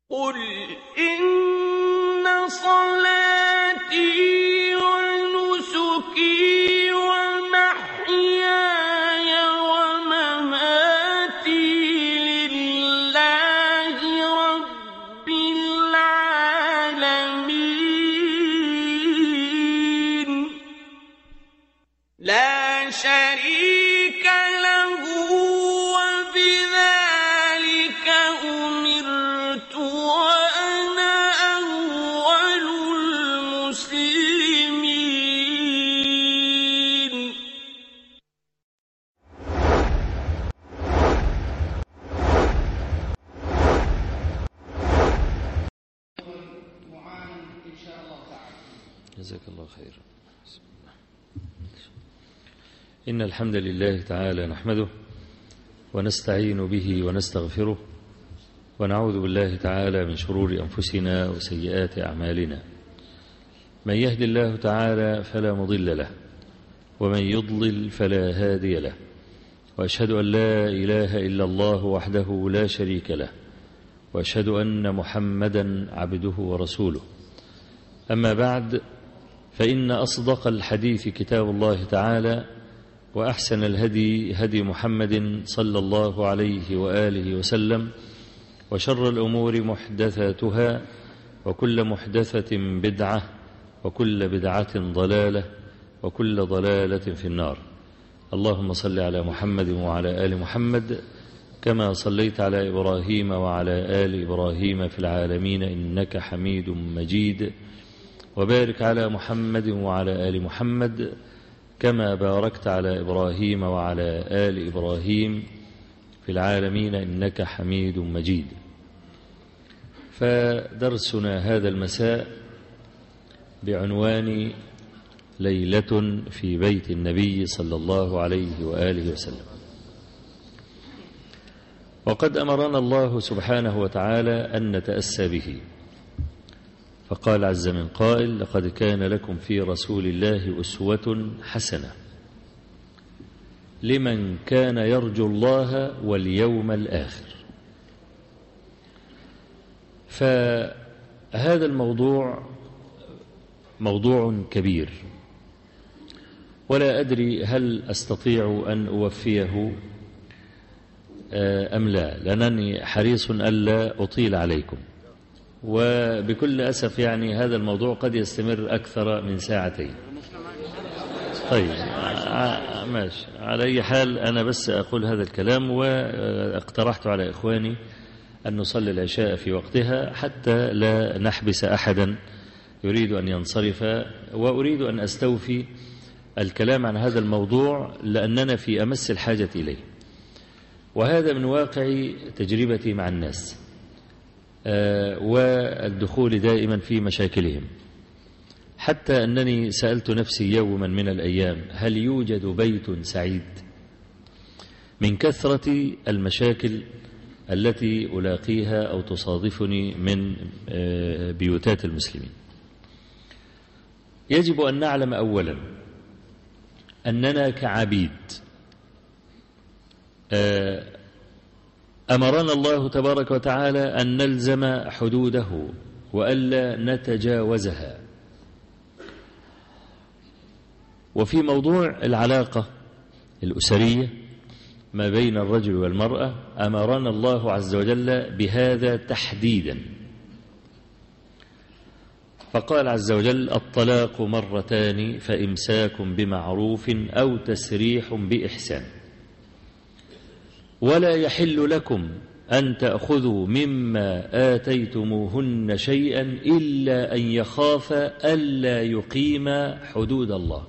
قل إن صلاتي ونسكي ومحياي ومماتي لله رب العالمين لا شريك له وبذلك أمرت وأنا أول المسلمين جزاك الله خيرا إن الحمد لله تعالى نحمده ونستعين به ونستغفره ونعوذ بالله تعالى من شرور أنفسنا وسيئات أعمالنا من يهد الله تعالى فلا مضل له ومن يضلل فلا هادي له وأشهد أن لا إله إلا الله وحده لا شريك له وأشهد أن محمدا عبده ورسوله أما بعد فإن أصدق الحديث كتاب الله تعالى وأحسن الهدي هدي محمد صلى الله عليه وآله وسلم وشر الأمور محدثاتها وكل محدثة بدعة وكل بدعة ضلالة وكل ضلالة في النار اللهم صل على محمد وعلى آل محمد كما صليت على إبراهيم وعلى آل إبراهيم في العالمين إنك حميد مجيد وبارك على محمد وعلى آل محمد كما باركت على إبراهيم وعلى آل إبراهيم في العالمين إنك حميد مجيد فدرسنا هذا المساء بعنوان ليلة في بيت النبي صلى الله عليه وآله وسلم وقد أمرنا الله سبحانه وتعالى أن نتأسى به فقال عز من قائل لقد كان لكم في رسول الله أسوة حسنة لمن كان يرجو الله واليوم الآخر فهذا الموضوع موضوع كبير ولا أدري هل أستطيع أن أوفيه أم لا لأنني حريص ألا أطيل عليكم وبكل أسف يعني هذا الموضوع قد يستمر أكثر من ساعتين طيب ماشي على أي حال أنا بس أقول هذا الكلام واقترحت على إخواني أن نصلي العشاء في وقتها حتى لا نحبس أحدا يريد أن ينصرف وأريد أن أستوفي الكلام عن هذا الموضوع لأننا في أمس الحاجة إليه وهذا من واقع تجربتي مع الناس والدخول دائما في مشاكلهم حتى أنني سألت نفسي يوما من الأيام هل يوجد بيت سعيد من كثرة المشاكل التي ألاقيها أو تصادفني من بيوتات المسلمين يجب أن نعلم أولا أننا كعبيد أمرنا الله تبارك وتعالى أن نلزم حدوده وألا نتجاوزها وفي موضوع العلاقة الأسرية ما بين الرجل والمرأة أمرنا الله عز وجل بهذا تحديدا فقال عز وجل الطلاق مرتان فإمساك بمعروف أو تسريح بإحسان ولا يحل لكم أن تأخذوا مما آتيتموهن شيئا إلا أن يخافا ألا يقيما حدود الله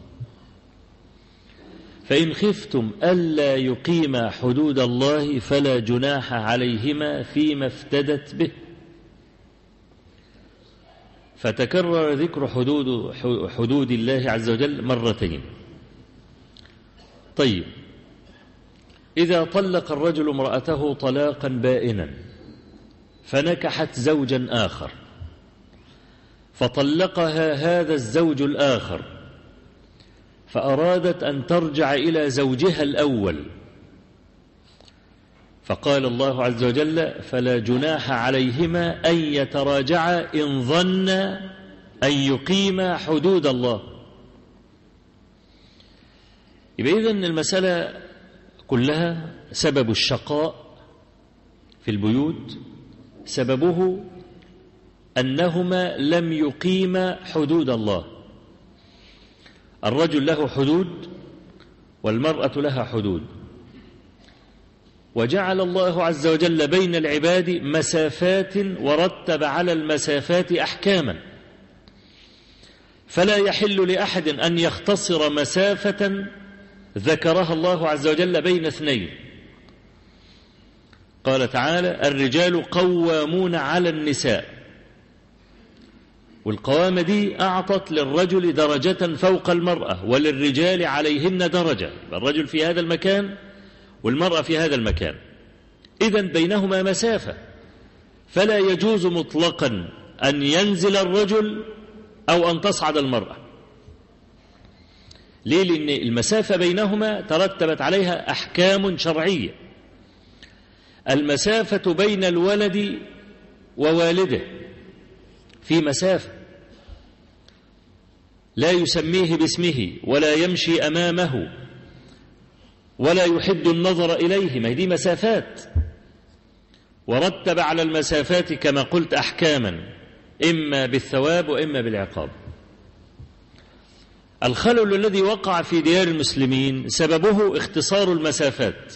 فإن خفتم ألا يقيما حدود الله فلا جناح عليهما فيما افتدت به فتكرر ذكر حدود, حدود الله عز وجل مرتين طيب إذا طلق الرجل امرأته طلاقا بائنا فنكحت زوجا آخر فطلقها هذا الزوج الآخر فأرادت أن ترجع إلى زوجها الأول فقال الله عز وجل فلا جناح عليهما أن يتراجعا إن ظنا أن يقيما حدود الله يبقى إذن المسألة كلها سبب الشقاء في البيوت سببه أنهما لم يقيما حدود الله الرجل له حدود والمرأة لها حدود وجعل الله عز وجل بين العباد مسافات ورتب على المسافات أحكاما فلا يحل لأحد أن يختصر مسافة ذكرها الله عز وجل بين اثنين قال تعالى الرجال قوامون على النساء والقوامة دي أعطت للرجل درجة فوق المرأة وللرجال عليهن درجة الرجل في هذا المكان والمرأة في هذا المكان إذا بينهما مسافة فلا يجوز مطلقا أن ينزل الرجل أو أن تصعد المرأة ليه لأن المسافة بينهما ترتبت عليها أحكام شرعية المسافة بين الولد ووالده في مسافة لا يسميه باسمه ولا يمشي أمامه ولا يحد النظر إليه ما دي مسافات ورتب على المسافات كما قلت أحكاما إما بالثواب وإما بالعقاب الخلل الذي وقع في ديار المسلمين سببه اختصار المسافات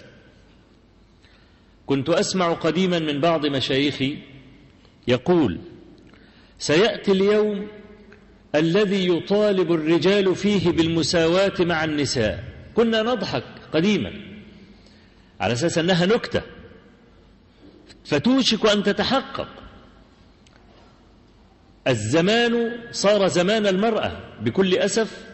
كنت أسمع قديما من بعض مشايخي يقول سيأتي اليوم الذي يطالب الرجال فيه بالمساواة مع النساء كنا نضحك قديما على أساس أنها نكتة فتوشك أن تتحقق الزمان صار زمان المرأة بكل أسف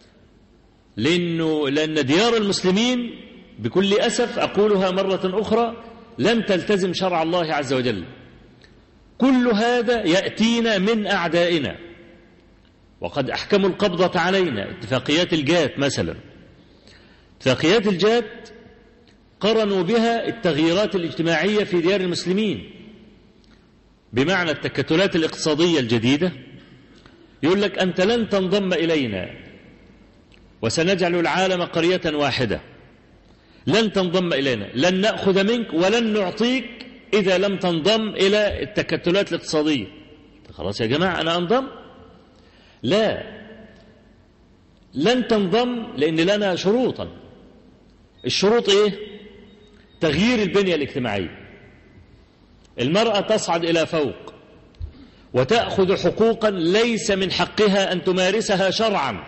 لأنه لأن ديار المسلمين بكل أسف أقولها مرة أخرى لم تلتزم شرع الله عز وجل كل هذا يأتينا من أعدائنا وقد أحكموا القبضة علينا اتفاقيات الجات مثلا اتفاقيات الجات قرنوا بها التغييرات الاجتماعية في ديار المسلمين بمعنى التكتلات الاقتصادية الجديدة يقول لك أنت لن تنضم إلينا وسنجعل العالم قرية واحدة لن تنضم إلينا لن نأخذ منك ولن نعطيك إذا لم تنضم إلى التكتلات الاقتصادية خلاص يا جماعة أنا أنضم لا لن تنضم لأن لنا شروطا الشروط إيه تغيير البنية الاجتماعية المرأة تصعد إلى فوق وتأخذ حقوقا ليس من حقها أن تمارسها شرعا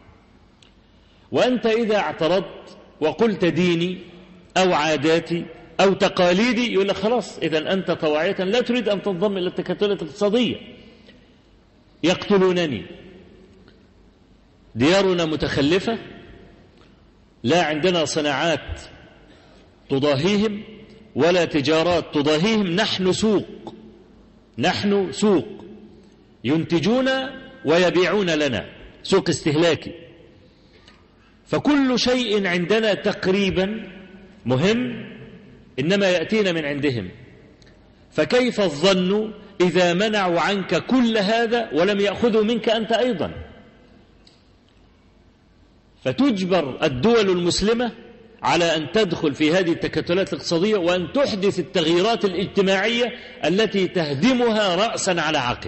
وأنت إذا اعترضت وقلت ديني أو عاداتي أو تقاليدي يقول لك خلاص إذا أنت طواعية لا تريد أن تنضم إلى التكتلات الاقتصادية يقتلونني ديارنا متخلفة لا عندنا صناعات تضاهيهم ولا تجارات تضاهيهم نحن سوق نحن سوق ينتجون ويبيعون لنا سوق استهلاكي فكل شيء عندنا تقريبا مهم إنما يأتينا من عندهم فكيف الظن إذا منعوا عنك كل هذا ولم يأخذوا منك أنت أيضا فتجبر الدول المسلمة على أن تدخل في هذه التكتلات الاقتصادية وأن تحدث التغييرات الاجتماعية التي تهدمها رأسا على عقب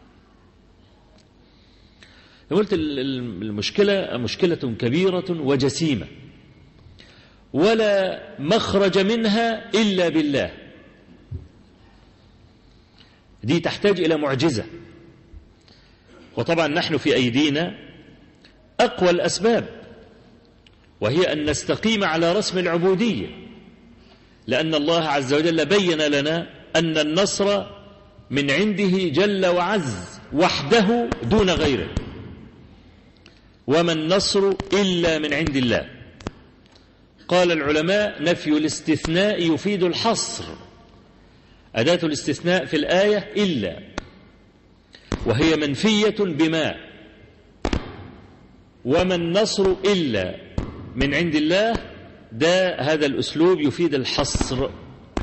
قلت المشكلة مشكلة كبيرة وجسيمة ولا مخرج منها إلا بالله دي تحتاج إلى معجزة وطبعا نحن في أيدينا أقوى الأسباب وهي أن نستقيم على رسم العبودية لأن الله عز وجل بين لنا أن النصر من عنده جل وعز وحده دون غيره وما النصر إلا من عند الله قال العلماء نفي الاستثناء يفيد الحصر أداة الاستثناء في الآية إلا وهي منفية بما وما النصر إلا من عند الله ده هذا الأسلوب يفيد الحصر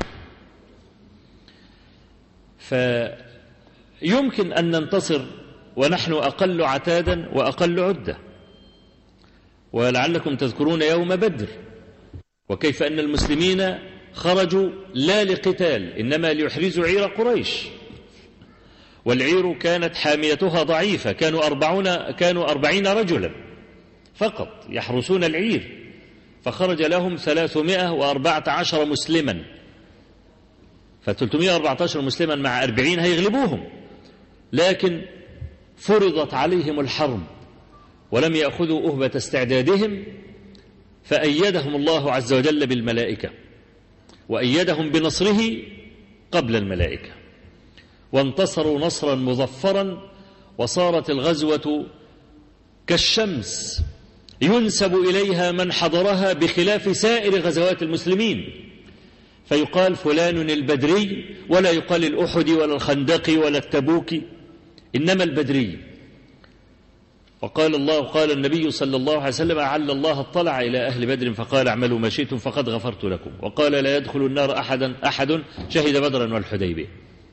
فيمكن أن ننتصر ونحن أقل عتادا وأقل عدة ولعلكم تذكرون يوم بدر وكيف أن المسلمين خرجوا لا لقتال إنما ليحرزوا عير قريش والعير كانت حاميتها ضعيفة كانوا أربعون كانوا أربعين رجلا فقط يحرسون العير فخرج لهم ثلاثمائة وأربعة عشر مسلما فتلتمائة وأربعة عشر مسلما مع أربعين هيغلبوهم لكن فرضت عليهم الحرب ولم يأخذوا أهبة استعدادهم فأيدهم الله عز وجل بالملائكة وأيدهم بنصره قبل الملائكة وانتصروا نصرا مظفرا وصارت الغزوة كالشمس ينسب إليها من حضرها بخلاف سائر غزوات المسلمين فيقال فلان البدري ولا يقال الأحدي ولا الخندقي ولا التبوكي إنما البدري وقال الله قال النبي صلى الله عليه وسلم أعل الله اطلع إلى أهل بدر فقال اعملوا ما شئتم فقد غفرت لكم وقال لا يدخل النار أحدا أحد شهد بدرا والحديبية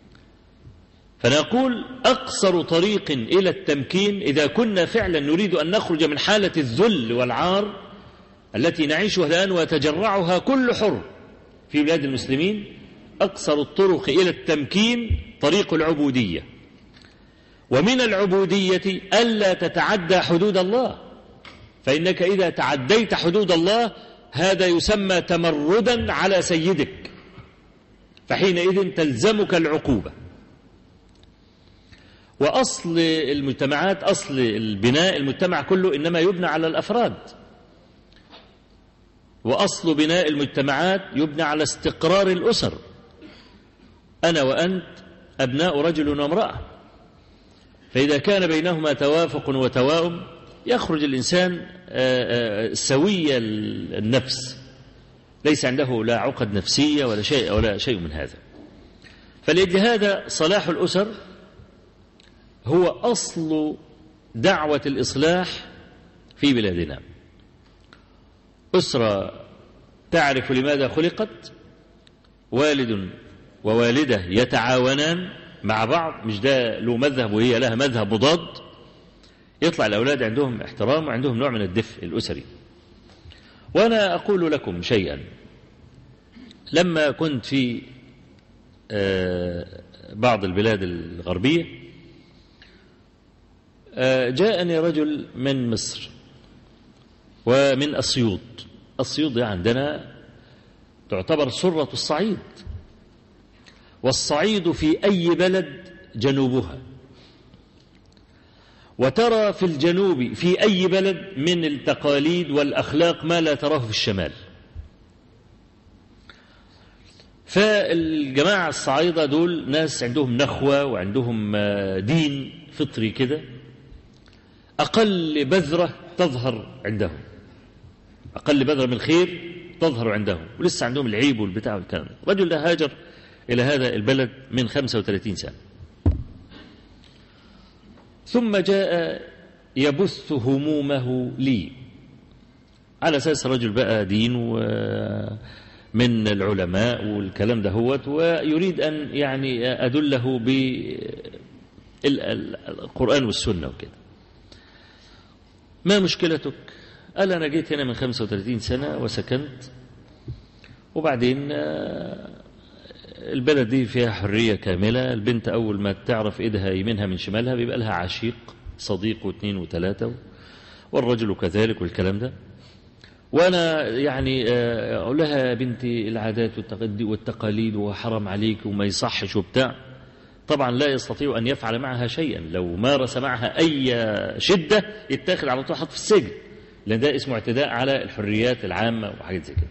فنقول أقصر طريق إلى التمكين إذا كنا فعلا نريد أن نخرج من حالة الذل والعار التي نعيشها الآن ويتجرعها كل حر في بلاد المسلمين أقصر الطرق إلى التمكين طريق العبودية ومن العبودية ألا تتعدى حدود الله فإنك إذا تعديت حدود الله هذا يسمى تمردا على سيدك فحينئذ تلزمك العقوبة وأصل المجتمعات أصل البناء المجتمع كله إنما يبنى على الأفراد وأصل بناء المجتمعات يبنى على استقرار الأسر أنا وأنت أبناء رجل وامرأة فإذا كان بينهما توافق وتواؤم يخرج الإنسان سوي النفس ليس عنده لا عقد نفسية ولا شيء ولا شيء من هذا فلأجل هذا صلاح الأسر هو أصل دعوة الإصلاح في بلادنا أسرة تعرف لماذا خلقت والد ووالدة يتعاونان مع بعض مش ده له مذهب وهي لها مذهب مضاد يطلع الأولاد عندهم احترام وعندهم نوع من الدفء الأسري وأنا أقول لكم شيئا لما كنت في بعض البلاد الغربية جاءني رجل من مصر ومن أسيوط أسيوط دي عندنا تعتبر سرة الصعيد والصعيد في أي بلد جنوبها وترى في الجنوب في أي بلد من التقاليد والأخلاق ما لا تراه في الشمال فالجماعة الصعايدة دول ناس عندهم نخوة وعندهم دين فطري كده أقل بذرة تظهر عندهم أقل بذرة من الخير تظهر عندهم ولسه عندهم العيب والبتاع والكلام ده رجل ده هاجر إلى هذا البلد من 35 سنة ثم جاء يبث همومه لي على أساس رجل بقى دين من العلماء والكلام ده هوت ويريد أن يعني أدله بالقرآن والسنة وكده ما مشكلتك قال أنا جيت هنا من 35 سنة وسكنت وبعدين البلد دي فيها حرية كاملة البنت أول ما تعرف إيدها يمينها من شمالها بيبقى لها عشيق صديق واثنين وثلاثة والرجل كذلك والكلام ده وأنا يعني أقول لها يا بنتي العادات والتقاليد وحرم عليك وما يصحش وبتاع طبعا لا يستطيع أن يفعل معها شيئا لو مارس معها أي شدة يتاخد على طول حط في السجن لأن ده اسمه اعتداء على الحريات العامة وحاجات زي كده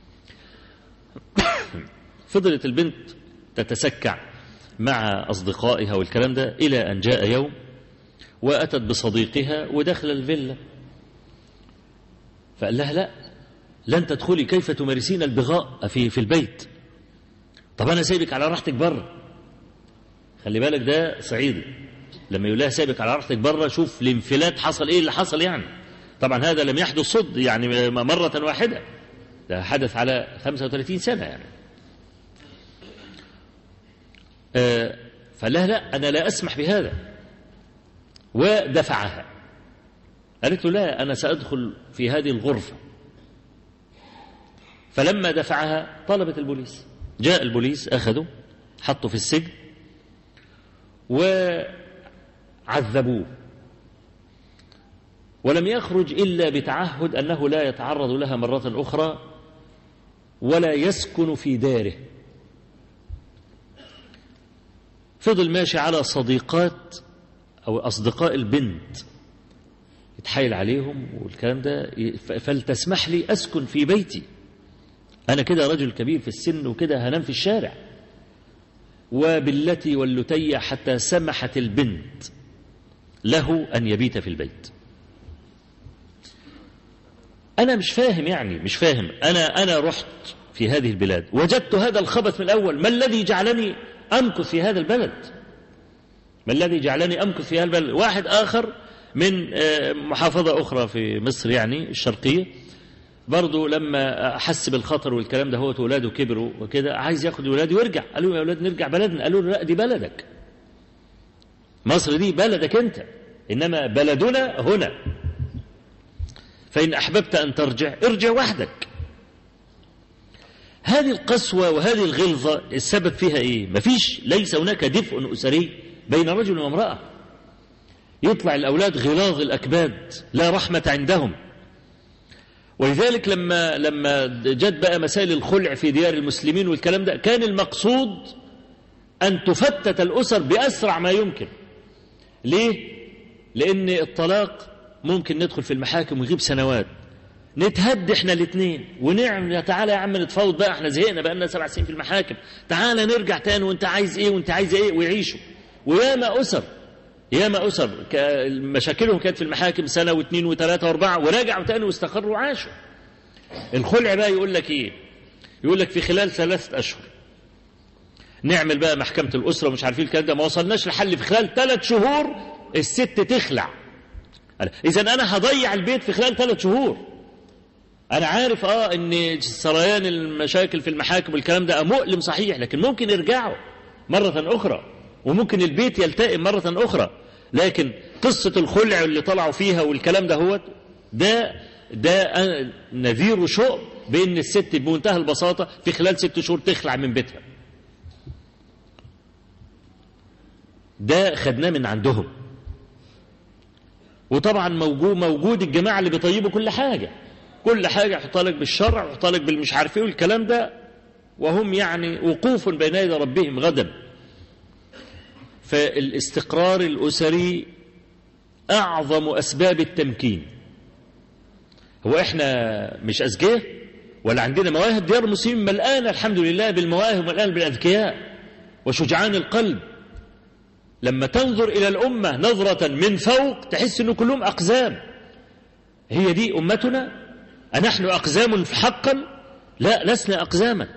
فضلت البنت تتسكع مع أصدقائها والكلام ده إلى أن جاء يوم وأتت بصديقها ودخل الفيلا فقال لها لا لن تدخلي كيف تمارسين البغاء في في البيت طب أنا سايبك على راحتك بره خلي بالك ده صعيدي لما يقول لها سايبك على راحتك بره شوف الانفلات حصل ايه اللي حصل يعني طبعا هذا لم يحدث صد يعني مرة واحدة ده حدث على 35 سنة يعني فلا لا أنا لا أسمح بهذا ودفعها قالت له لا أنا سأدخل في هذه الغرفة فلما دفعها طلبت البوليس جاء البوليس أخذه حطه في السجن وعذبوه ولم يخرج إلا بتعهد أنه لا يتعرض لها مرة أخرى ولا يسكن في داره فضل ماشي على صديقات أو أصدقاء البنت يتحايل عليهم والكلام ده فلتسمح لي أسكن في بيتي أنا كده رجل كبير في السن وكده هنام في الشارع وبالتي واللتي حتى سمحت البنت له أن يبيت في البيت أنا مش فاهم يعني مش فاهم أنا أنا رحت في هذه البلاد وجدت هذا الخبث من الأول ما الذي جعلني أمكث في هذا البلد ما الذي جعلني أمكث في هذا البلد واحد آخر من محافظة أخرى في مصر يعني الشرقية برضه لما أحس بالخطر والكلام ده هو ولاده كبروا وكده عايز ياخد ولاده ويرجع قالوا يا أولاد نرجع بلدنا قالوا لا دي بلدك مصر دي بلدك أنت إنما بلدنا هنا فإن أحببت أن ترجع ارجع وحدك هذه القسوة وهذه الغلظة السبب فيها إيه مفيش ليس هناك دفء أسري بين رجل وامرأة يطلع الأولاد غلاظ الأكباد لا رحمة عندهم ولذلك لما لما جت بقى مسائل الخلع في ديار المسلمين والكلام ده كان المقصود أن تفتت الأسر بأسرع ما يمكن ليه؟ لأن الطلاق ممكن ندخل في المحاكم ويغيب سنوات نتهد احنا الاثنين ونعم تعالى يا عم نتفاوض بقى احنا زهقنا بقى لنا سبع سنين في المحاكم تعالى نرجع تاني وانت عايز ايه وانت عايز ايه ويعيشوا وياما اسر ياما اسر مشاكلهم كانت في المحاكم سنه واثنين وثلاثه واربعه ورجعوا تاني واستقروا وعاشوا الخلع بقى يقول لك ايه يقول لك في خلال ثلاثه اشهر نعمل بقى محكمه الاسره ومش عارفين الكلام ده ما وصلناش لحل في خلال ثلاث شهور الست تخلع اذا انا هضيع البيت في خلال ثلاث شهور انا عارف اه ان سريان المشاكل في المحاكم والكلام ده مؤلم صحيح لكن ممكن يرجعوا مره اخرى وممكن البيت يلتئم مرة أخرى لكن قصة الخلع اللي طلعوا فيها والكلام ده هو ده ده نذير شؤم بأن الست بمنتهى البساطة في خلال ست شهور تخلع من بيتها ده خدناه من عندهم وطبعا موجود موجود الجماعة اللي بيطيبوا كل حاجة كل حاجة يحطها لك بالشرع يحطها لك بالمش عارف ايه والكلام ده وهم يعني وقوف بين يدي ربهم غدا فالاستقرار الأسري أعظم أسباب التمكين هو إحنا مش أذكياء ولا عندنا مواهب ديار المسلمين ملآن الحمد لله بالمواهب ملآن بالأذكياء وشجعان القلب لما تنظر إلى الأمة نظرة من فوق تحس أنه كلهم أقزام هي دي أمتنا أنحن أقزام حقا لا لسنا أقزاما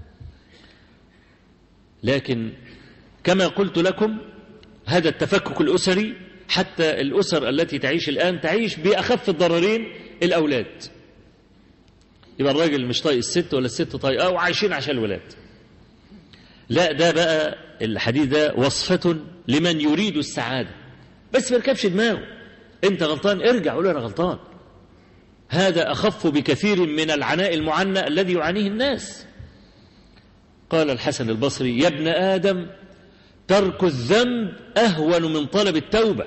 لكن كما قلت لكم هذا التفكك الأسري حتى الأسر التي تعيش الآن تعيش بأخف الضررين الأولاد يبقى الراجل مش طايق الست ولا الست طايقاه وعايشين عشان الولاد لا ده بقى الحديث ده وصفة لمن يريد السعادة بس ما يركبش دماغه انت غلطان ارجع قول انا غلطان هذا أخف بكثير من العناء المعنى الذي يعانيه الناس قال الحسن البصري يا ابن آدم ترك الذنب أهون من طلب التوبة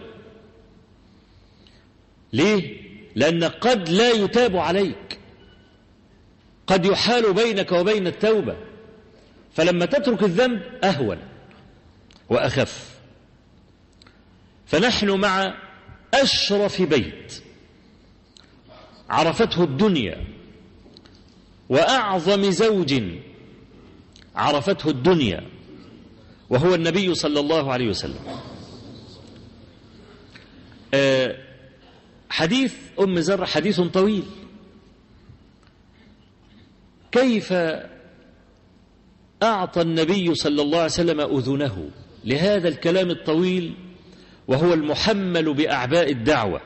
ليه؟ لأن قد لا يتاب عليك قد يحال بينك وبين التوبة فلما تترك الذنب أهون وأخف فنحن مع أشرف بيت عرفته الدنيا وأعظم زوج عرفته الدنيا وهو النبي صلى الله عليه وسلم حديث أم زر حديث طويل كيف أعطى النبي صلى الله عليه وسلم أذنه لهذا الكلام الطويل وهو المحمل بأعباء الدعوة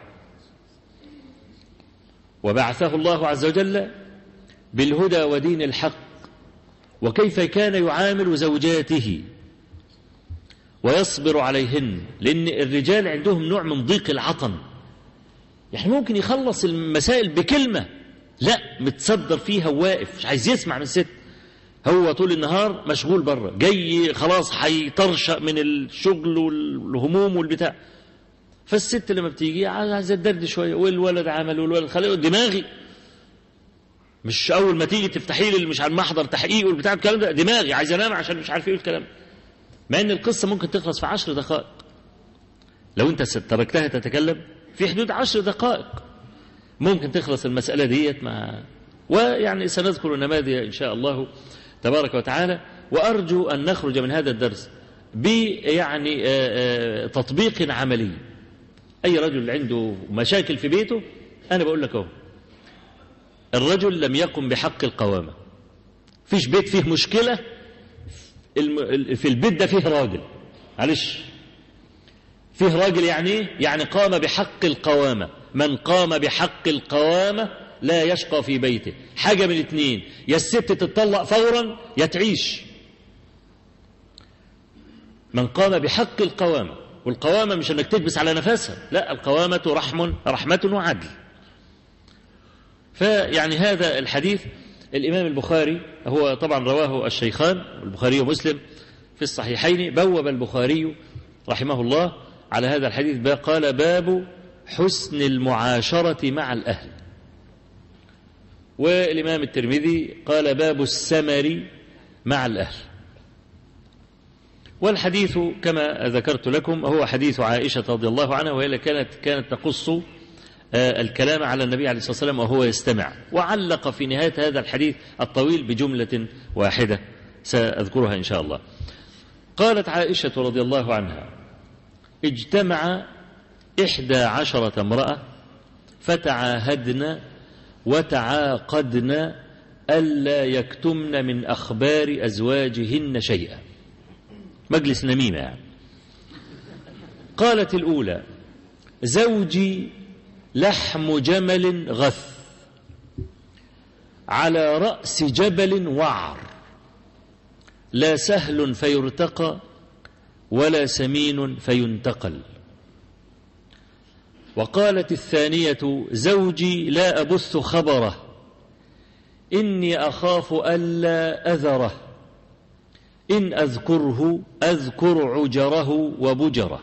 وبعثه الله عز وجل بالهدى ودين الحق وكيف كان يعامل زوجاته ويصبر عليهن لأن الرجال عندهم نوع من ضيق العطن يعني ممكن يخلص المسائل بكلمة لا متصدر فيها وواقف مش عايز يسمع من الست هو طول النهار مشغول بره جاي خلاص هيطرشق من الشغل والهموم والبتاع فالست لما بتيجي عايزه تدرد شويه والولد عمل والولد خليه دماغي مش اول ما تيجي تفتحي لي مش عن محضر تحقيق والبتاع الكلام ده دماغي عايز انام عشان مش عارف ايه الكلام مع ان القصه ممكن تخلص في عشر دقائق لو انت تركتها تتكلم في حدود عشر دقائق ممكن تخلص المساله ديت مع ويعني سنذكر نماذج ان شاء الله تبارك وتعالى وارجو ان نخرج من هذا الدرس بيعني تطبيق عملي اي رجل عنده مشاكل في بيته انا بقول لك اهو الرجل لم يقم بحق القوامة فيش بيت فيه مشكلة في البيت ده فيه راجل معلش فيه راجل يعني ايه يعني قام بحق القوامة من قام بحق القوامة لا يشقى في بيته حاجة من الاثنين يا الست تتطلق فورا يا تعيش من قام بحق القوامة والقوامة مش انك تكبس على نفسها لا القوامة رحم رحمة وعدل فيعني هذا الحديث الإمام البخاري هو طبعا رواه الشيخان البخاري ومسلم في الصحيحين بوب البخاري رحمه الله على هذا الحديث قال باب حسن المعاشرة مع الأهل والإمام الترمذي قال باب السمر مع الأهل والحديث كما ذكرت لكم هو حديث عائشة رضي الله عنها وهي كانت كانت تقص الكلام على النبي عليه الصلاة والسلام وهو يستمع وعلق في نهاية هذا الحديث الطويل بجملة واحدة سأذكرها إن شاء الله قالت عائشة رضي الله عنها اجتمع إحدى عشرة امرأة فتعاهدن وتعاقدن ألا يكتمن من أخبار أزواجهن شيئا مجلس نميمة يعني. قالت الأولى زوجي لحم جمل غث على رأس جبل وعر لا سهل فيرتقى ولا سمين فينتقل وقالت الثانية زوجي لا أبث خبره إني أخاف ألا أذره إن أذكره أذكر عجره وبجره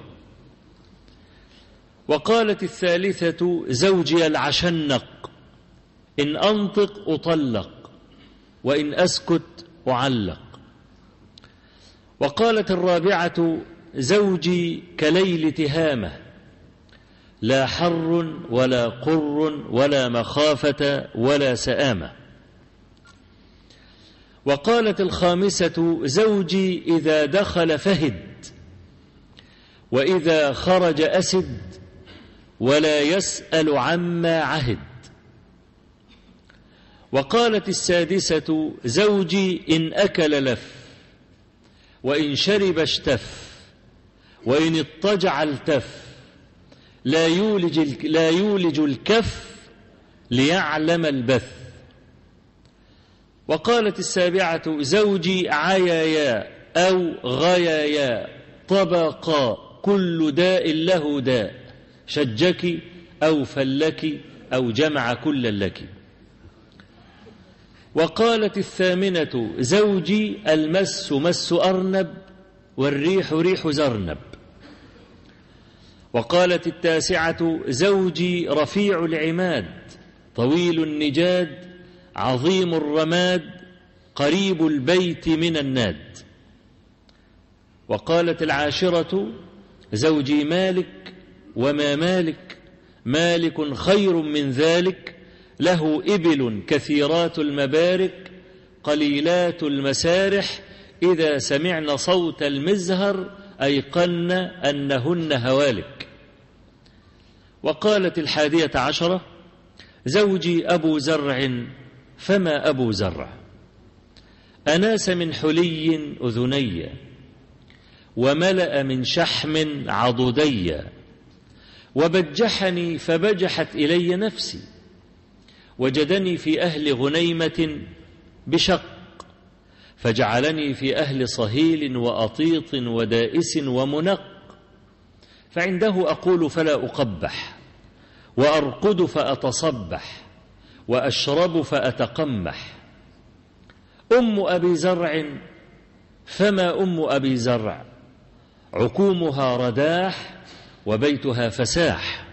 وقالت الثالثة زوجي العشنق إن أنطق أطلق وإن أسكت أعلق وقالت الرابعة زوجي كليل تهامة لا حر ولا قر ولا مخافة ولا سآمة وقالت الخامسة زوجي إذا دخل فهد وإذا خرج أسد ولا يسأل عما عهد وقالت السادسة زوجي إن أكل لف وإن شرب اشتف وإن اضطجع التف لا يولج, لا يولج الكف ليعلم البث وقالت السابعة زوجي عيايا أو غيايا طبقا كل داء له داء شجك أو فلك أو جمع كل لك وقالت الثامنة زوجي المس مس أرنب والريح ريح زرنب وقالت التاسعة زوجي رفيع العماد طويل النجاد عظيم الرماد قريب البيت من الناد وقالت العاشرة زوجي مالك وما مالك مالك خير من ذلك له إبل كثيرات المبارك قليلات المسارح إذا سمعن صوت المزهر أيقن أنهن هوالك وقالت الحادية عشرة زوجي أبو زرع فما أبو زرع أناس من حلي أذني وملأ من شحم عضدي وبجحني فبجحت إلي نفسي وجدني في أهل غنيمة بشق فجعلني في أهل صهيل وأطيط ودائس ومنق فعنده أقول فلا أقبح وأرقد فأتصبح وأشرب فأتقمح أم أبي زرع فما أم أبي زرع عكومها رداح وبيتها فساح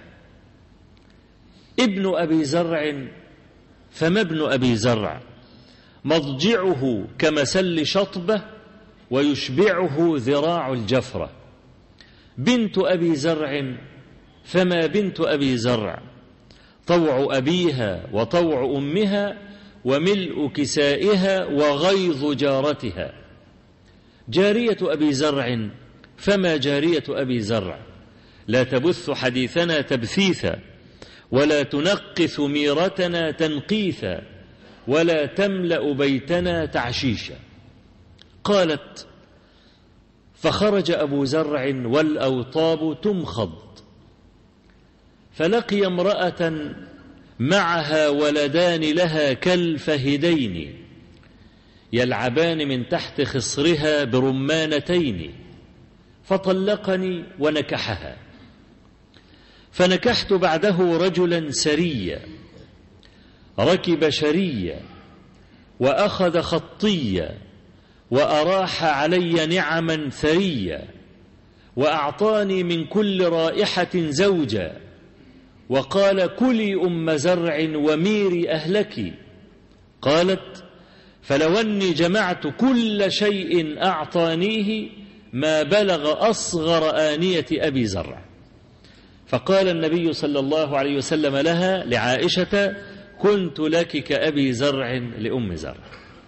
ابن أبي زرع فما ابن أبي زرع مضجعه كمسل شطبة ويشبعه ذراع الجفرة بنت أبي زرع فما بنت أبي زرع طوع أبيها وطوع أمها وملء كسائها وغيظ جارتها جارية أبي زرع فما جارية أبي زرع لا تبث حديثنا تبثيثا ولا تنقث ميرتنا تنقيثا ولا تملأ بيتنا تعشيشا قالت فخرج أبو زرع والأوطاب تمخض فلقي امرأة معها ولدان لها كالفهدين يلعبان من تحت خصرها برمانتين فطلقني ونكحها فنكحت بعده رجلا سريا ركب شريا وأخذ خطيا وأراح علي نعما ثريا وأعطاني من كل رائحة زوجا وقال كلي أم زرع وميري أهلك قالت فلو أني جمعت كل شيء أعطانيه ما بلغ أصغر آنية أبي زرع فقال النبي صلى الله عليه وسلم لها لعائشة كنت لك كأبي زرع لأم زرع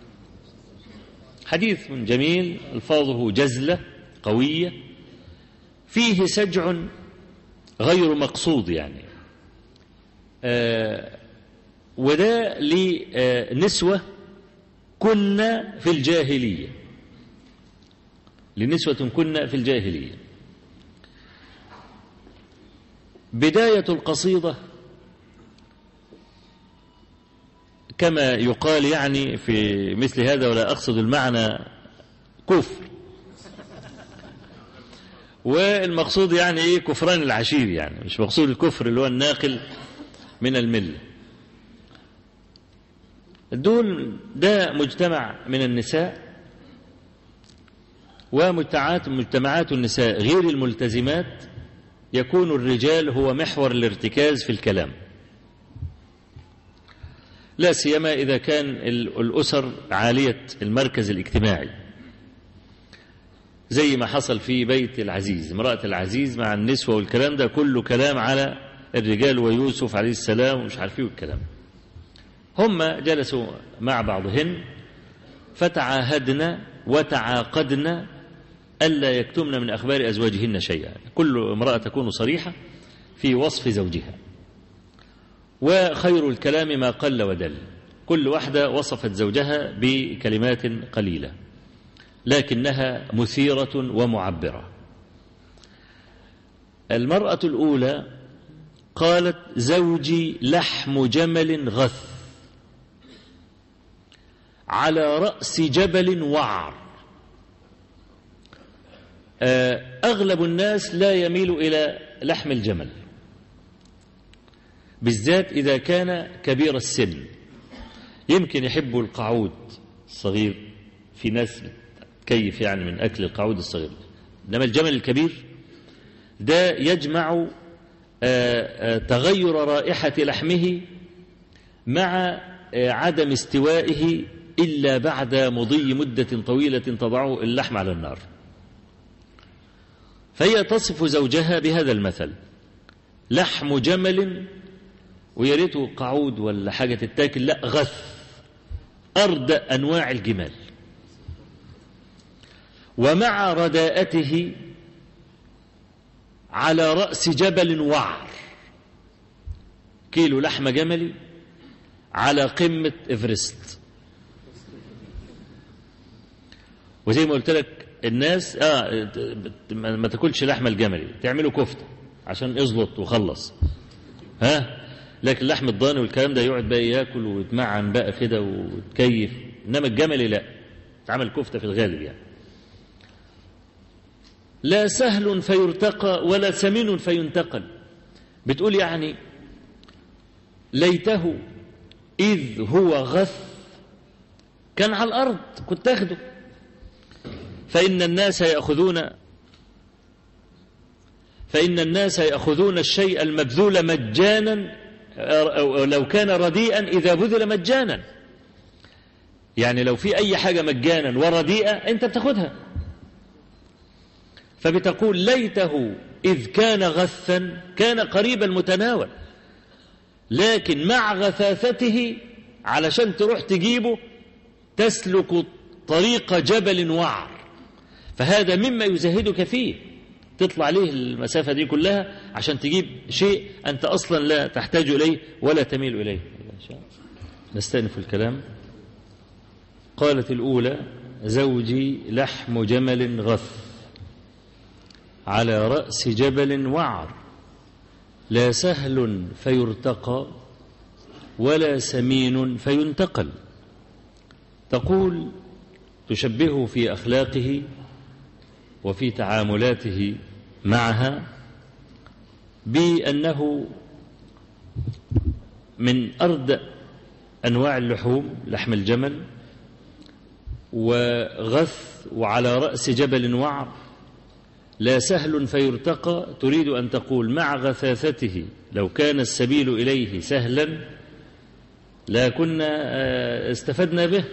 حديث جميل الفاظه جزلة قوية فيه سجع غير مقصود يعني آه وده لنسوة كنا في الجاهلية لنسوة كنا في الجاهلية بداية القصيدة كما يقال يعني في مثل هذا ولا أقصد المعنى كفر والمقصود يعني ايه كفران العشير يعني مش مقصود الكفر اللي هو الناقل من المله دول ده مجتمع من النساء ومجتمعات مجتمعات النساء غير الملتزمات يكون الرجال هو محور الارتكاز في الكلام لا سيما إذا كان الأسر عالية المركز الاجتماعي زي ما حصل في بيت العزيز امرأة العزيز مع النسوة والكلام ده كله كلام على الرجال ويوسف عليه السلام ومش عارفين الكلام هم جلسوا مع بعضهن فتعاهدن وتعاقدن ألا يكتمن من أخبار أزواجهن شيئا كل امرأة تكون صريحة في وصف زوجها وخير الكلام ما قل ودل كل واحدة وصفت زوجها بكلمات قليلة لكنها مثيرة ومعبرة المرأة الأولى قالت زوجي لحم جمل غث على رأس جبل وعر أغلب الناس لا يميل إلى لحم الجمل بالذات إذا كان كبير السن يمكن يحبوا القعود الصغير في ناس كيف يعني من أكل القعود الصغير إنما الجمل الكبير ده يجمع تغير رائحة لحمه مع عدم استوائه إلا بعد مضي مدة طويلة تضع اللحم على النار فهي تصف زوجها بهذا المثل لحم جمل ويا ريته قعود ولا حاجة تتاكل لا غث أردأ أنواع الجمال ومع رداءته على رأس جبل وعر كيلو لحمة جملي على قمة إفرست وزي ما قلت لك الناس آه ما تاكلش لحمة الجملي تعمله كفتة عشان ازلط وخلص ها لكن لحم الضاني والكلام ده يقعد بقى ياكل ويتمعن بقى كده وتكيف انما الجملي لا تعمل كفتة في الغالب يعني لا سهل فيرتقى ولا سمين فينتقل بتقول يعني ليته إذ هو غث كان على الأرض كنت تاخده فإن الناس يأخذون فإن الناس يأخذون الشيء المبذول مجانا أو لو كان رديئا إذا بذل مجانا يعني لو في أي حاجة مجانا ورديئة أنت بتاخدها فبتقول ليته إذ كان غثا كان قريب المتناول لكن مع غثاثته علشان تروح تجيبه تسلك طريق جبل وعر فهذا مما يزهدك فيه تطلع عليه المسافة دي كلها عشان تجيب شيء أنت أصلا لا تحتاج إليه ولا تميل إليه نستأنف الكلام قالت الأولى زوجي لحم جمل غث على رأس جبل وعر لا سهل فيرتقى ولا سمين فينتقل تقول تشبهه في أخلاقه وفي تعاملاته معها بأنه من أردأ أنواع اللحوم لحم الجمل وغث وعلى رأس جبل وعر لا سهل فيرتقى تريد أن تقول مع غثاثته لو كان السبيل إليه سهلا لا كنا استفدنا به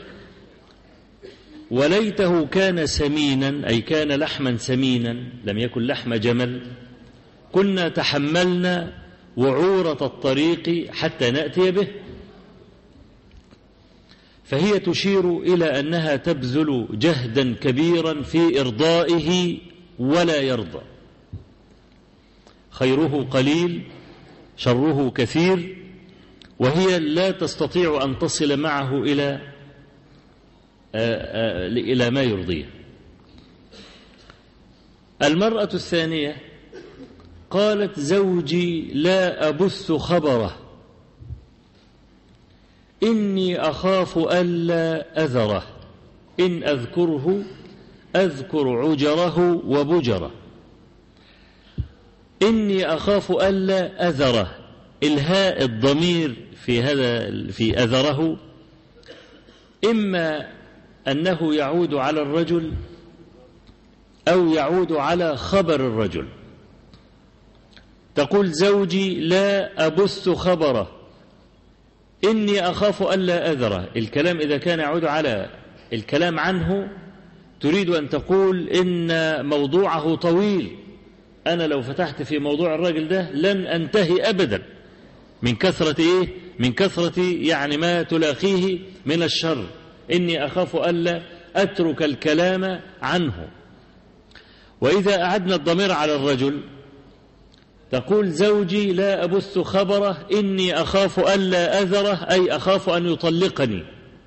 وليته كان سمينا أي كان لحما سمينا لم يكن لحم جمل كنا تحملنا وعورة الطريق حتى نأتي به فهي تشير إلى أنها تبذل جهدا كبيرا في إرضائه ولا يرضى خيره قليل شره كثير وهي لا تستطيع أن تصل معه إلى إلى ما يرضيه المرأة الثانية قالت زوجي لا أبث خبره إني أخاف ألا أذره إن أذكره أذكر عجره وبجره إني أخاف ألا أذره الهاء الضمير في هذا في أذره إما أنه يعود على الرجل أو يعود على خبر الرجل تقول زوجي لا أبث خبره إني أخاف ألا أذره الكلام إذا كان يعود على الكلام عنه تريد أن تقول إن موضوعه طويل أنا لو فتحت في موضوع الراجل ده لن أنتهي أبدا من كثرة إيه من كثرة يعني ما تلاقيه من الشر إني أخاف ألا أترك الكلام عنه وإذا أعدنا الضمير على الرجل تقول زوجي لا أبث خبره إني أخاف ألا أذره أي أخاف أن يطلقني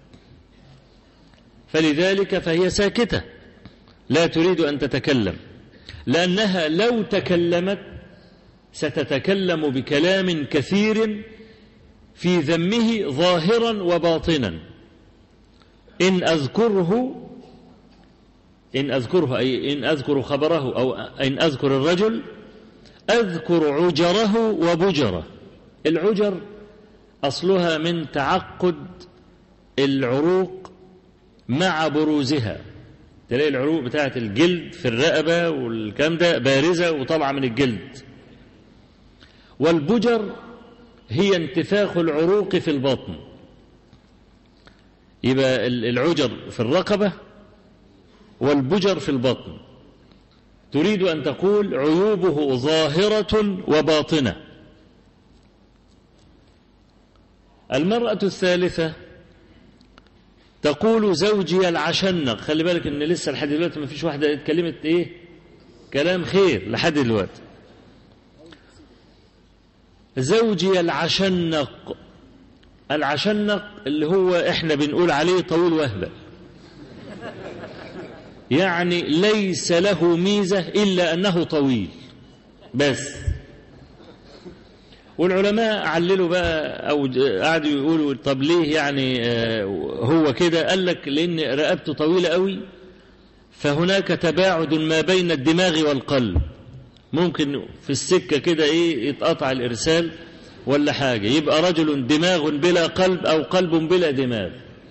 فلذلك فهي ساكتة لا تريد أن تتكلم لأنها لو تكلمت ستتكلم بكلام كثير في ذمه ظاهرا وباطنا إن أذكره إن أذكره أي إن أذكر خبره أو إن أذكر الرجل أذكر عجره وبجره العجر أصلها من تعقد العروق مع بروزها تلاقي العروق بتاعة الجلد في الرقبة والكلام ده بارزة وطالعة من الجلد والبجر هي انتفاخ العروق في البطن يبقى العجر في الرقبة والبجر في البطن تريد أن تقول عيوبه ظاهرة وباطنة المرأة الثالثة تقول زوجي العشنق خلي بالك ان لسه لحد دلوقتي ما فيش واحدة اتكلمت ايه كلام خير لحد دلوقتي زوجي العشنق العشنق اللي هو احنا بنقول عليه طويل وهبة يعني ليس له ميزة إلا أنه طويل بس والعلماء عللوا بقى أو قعدوا يقولوا طب ليه يعني هو كده قال لك لأن رقبته طويلة قوي فهناك تباعد ما بين الدماغ والقلب ممكن في السكة كده إيه يتقطع الإرسال ولا حاجة يبقى رجل دماغ بلا قلب أو قلب بلا دماغ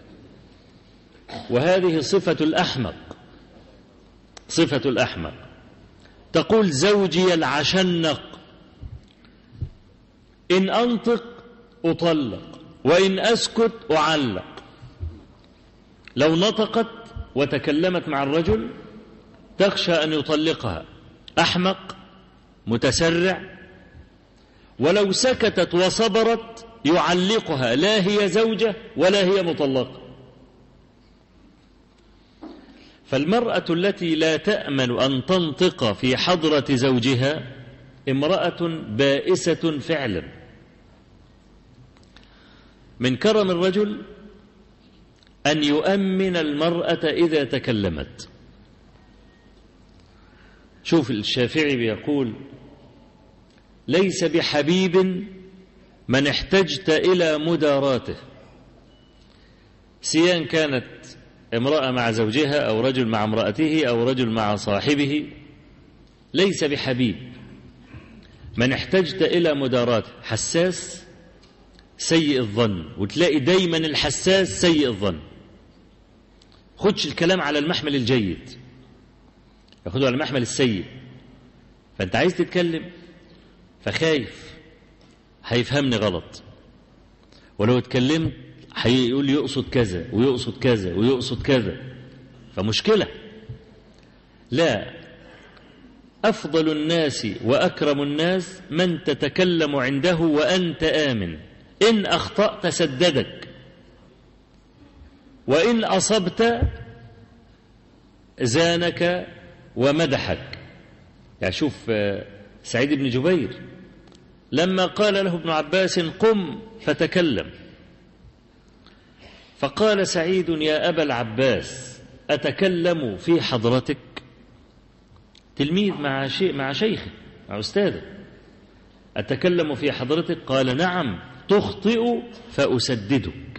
وهذه صفة الأحمق صفة الأحمق تقول زوجي العشنق إن أنطق أطلق وإن أسكت أعلق لو نطقت وتكلمت مع الرجل تخشى أن يطلقها أحمق متسرع ولو سكتت وصبرت يعلقها لا هي زوجة ولا هي مطلقة فالمرأة التي لا تأمن أن تنطق في حضرة زوجها امرأة بائسة فعلا من كرم الرجل أن يؤمن المرأة إذا تكلمت شوف الشافعي بيقول ليس بحبيب من احتجت إلى مداراته سيان كانت امرأة مع زوجها أو رجل مع امرأته أو رجل مع صاحبه ليس بحبيب من احتجت إلى مداراته حساس سيء الظن وتلاقي دايما الحساس سيء الظن خدش الكلام على المحمل الجيد ياخده على المحمل السيء فانت عايز تتكلم فخايف هيفهمني غلط ولو اتكلمت هيقول يقصد كذا ويقصد كذا ويقصد كذا فمشكلة لا أفضل الناس وأكرم الناس من تتكلم عنده وأنت آمن إن أخطأت سددك وإن أصبت زانك ومدحك يعني شوف سعيد بن جبير لما قال له ابن عباس قم فتكلم فقال سعيد يا أبا العباس أتكلم في حضرتك تلميذ مع شيء مع شيخه مع أستاذه أتكلم في حضرتك قال نعم تخطئ فأسددك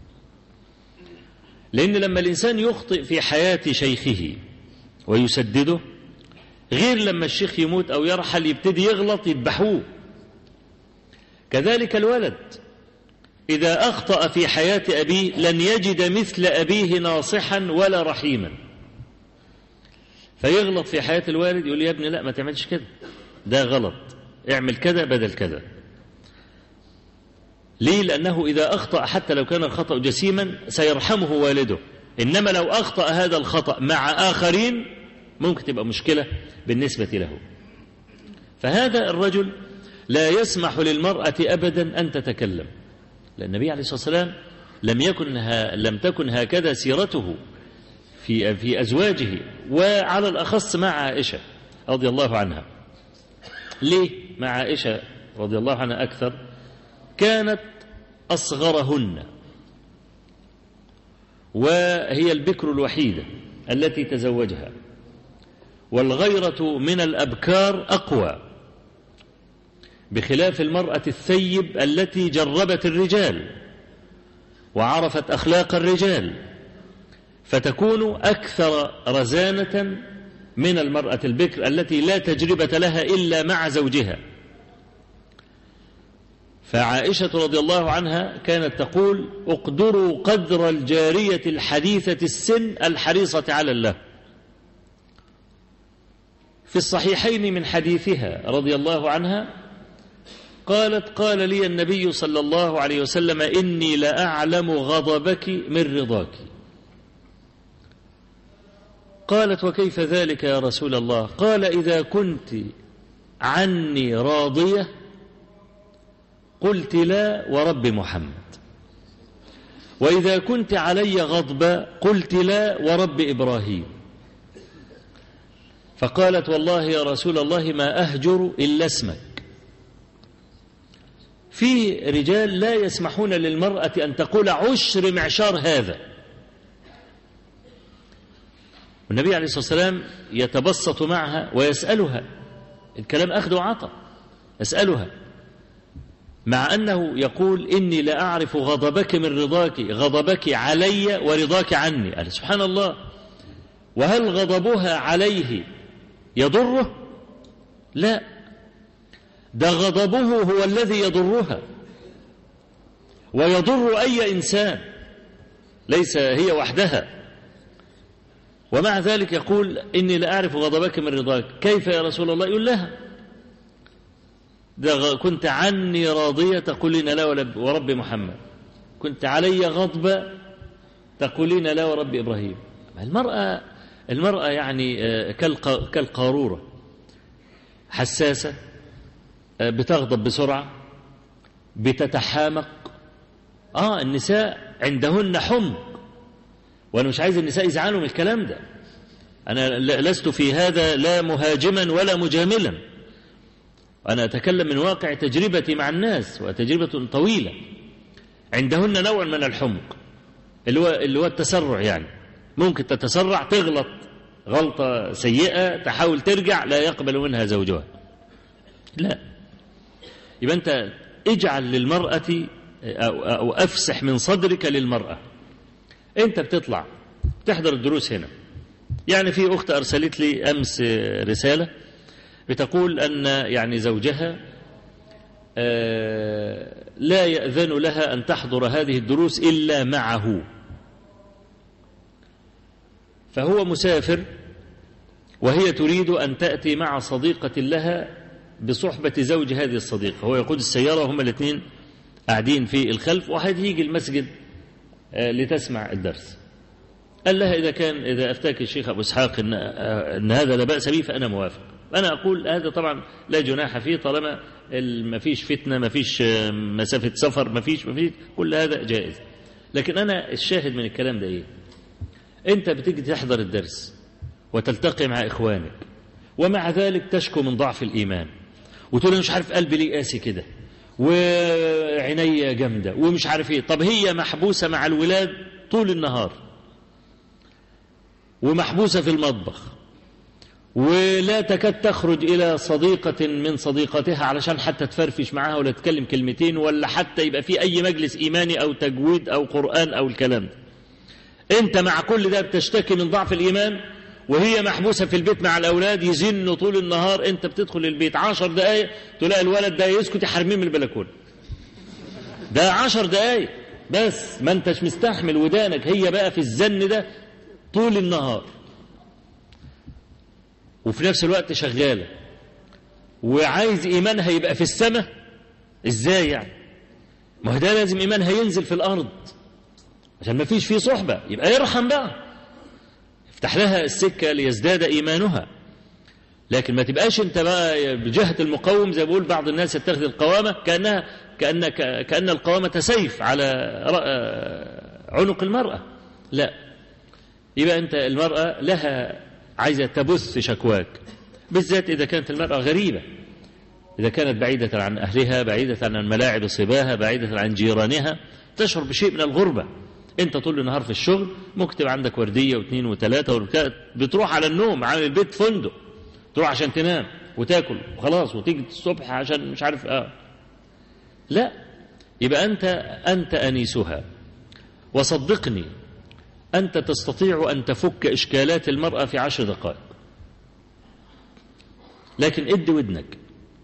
لأن لما الإنسان يخطئ في حياة شيخه ويسدده غير لما الشيخ يموت أو يرحل يبتدي يغلط يذبحوه كذلك الولد إذا أخطأ في حياة أبيه لن يجد مثل أبيه ناصحا ولا رحيما فيغلط في حياة الوالد يقول يا ابني لا ما تعملش كده ده غلط اعمل كذا بدل كذا ليه لأنه إذا أخطأ حتى لو كان الخطأ جسيما سيرحمه والده إنما لو أخطأ هذا الخطأ مع آخرين ممكن تبقى مشكلة بالنسبة له فهذا الرجل لا يسمح للمرأة أبدا أن تتكلم لأن النبي عليه الصلاة والسلام لم يكن ها لم تكن هكذا سيرته في في أزواجه وعلى الأخص مع عائشة رضي الله عنها ليه مع عائشة رضي الله عنها أكثر كانت أصغرهن وهي البكر الوحيدة التي تزوجها والغيرة من الأبكار أقوى بخلاف المرأة الثيب التي جربت الرجال وعرفت أخلاق الرجال فتكون أكثر رزانة من المرأة البكر التي لا تجربة لها إلا مع زوجها فعائشة رضي الله عنها كانت تقول اقدروا قدر الجارية الحديثة السن الحريصة على الله في الصحيحين من حديثها رضي الله عنها قالت قال لي النبي صلى الله عليه وسلم إني لأعلم غضبك من رضاك قالت وكيف ذلك يا رسول الله قال إذا كنت عني راضية قلت لا ورب محمد وإذا كنت علي غضبا قلت لا ورب إبراهيم فقالت والله يا رسول الله ما أهجر إلا اسمك في رجال لا يسمحون للمرأة أن تقول عشر معشار هذا والنبي عليه الصلاة والسلام يتبسط معها ويسألها الكلام أخذ وعطى يسألها مع أنه يقول إني لا أعرف غضبك من رضاك غضبك علي ورضاك عني قال سبحان الله وهل غضبها عليه يضره لا ده غضبه هو الذي يضرها ويضر أي إنسان ليس هي وحدها ومع ذلك يقول إني لا أعرف غضبك من رضاك كيف يا رسول الله يقول لها ده كنت عني راضية تقولين لا ورب محمد كنت علي غضبة تقولين لا ورب إبراهيم المرأة المرأة يعني كالقارورة حساسة بتغضب بسرعة بتتحامق آه النساء عندهن حمق وأنا مش عايز النساء يزعلوا من الكلام ده أنا لست في هذا لا مهاجما ولا مجاملا أنا أتكلم من واقع تجربتي مع الناس وتجربة طويلة عندهن نوع من الحمق اللي هو اللي هو التسرع يعني ممكن تتسرع تغلط غلطة سيئة تحاول ترجع لا يقبل منها زوجها لا يبقى أنت اجعل للمرأة أو, أو أفسح من صدرك للمرأة أنت بتطلع تحضر الدروس هنا يعني في أخت أرسلت لي أمس رسالة بتقول أن يعني زوجها لا يأذن لها أن تحضر هذه الدروس إلا معه فهو مسافر وهي تريد أن تأتي مع صديقة لها بصحبة زوج هذه الصديقة هو يقود السيارة وهم الاثنين قاعدين في الخلف وهتيجي المسجد لتسمع الدرس قال لها إذا كان إذا أفتاك الشيخ أبو إسحاق إن, إن هذا لا بأس به فأنا موافق أنا أقول هذا طبعا لا جناح فيه طالما ما فيش فتنة ما فيش مسافة سفر ما فيش ما فيش كل هذا جائز لكن أنا الشاهد من الكلام ده إيه أنت بتيجي تحضر الدرس وتلتقي مع إخوانك ومع ذلك تشكو من ضعف الإيمان وتقول أنا مش عارف قلبي ليه قاسي كده وعيني جامدة ومش عارف إيه طب هي محبوسة مع الولاد طول النهار ومحبوسة في المطبخ ولا تكاد تخرج إلى صديقة من صديقتها علشان حتى تفرفش معاها ولا تتكلم كلمتين ولا حتى يبقى في أي مجلس إيماني أو تجويد أو قرآن أو الكلام ده أنت مع كل ده بتشتكي من ضعف الإيمان وهي محبوسة في البيت مع الأولاد يزنوا طول النهار أنت بتدخل البيت عشر دقايق تلاقي الولد ده يسكت يحرميه من البلكونة ده عشر دقايق بس ما انتش مستحمل ودانك هي بقى في الزن ده طول النهار وفي نفس الوقت شغالة وعايز إيمانها يبقى في السماء إزاي يعني ما هو ده لازم إيمانها ينزل في الأرض عشان ما فيش فيه صحبة يبقى يرحم بقى افتح لها السكة ليزداد إيمانها لكن ما تبقاش انت بقى بجهة المقوم زي بقول بعض الناس يتخذ القوامة كأنها كأن, كأن القوامة سيف على عنق المرأة لا يبقى انت المرأة لها عايزة تبث شكواك بالذات إذا كانت المرأة غريبة إذا كانت بعيدة عن أهلها بعيدة عن ملاعب صباها بعيدة عن جيرانها تشعر بشيء من الغربة انت طول النهار في الشغل ممكن تبقى عندك ورديه واثنين وثلاثه بتروح على النوم عامل البيت فندق تروح عشان تنام وتاكل وخلاص وتيجي الصبح عشان مش عارف اه لا يبقى انت انت انيسها وصدقني انت تستطيع ان تفك اشكالات المراه في عشر دقائق لكن اد ودنك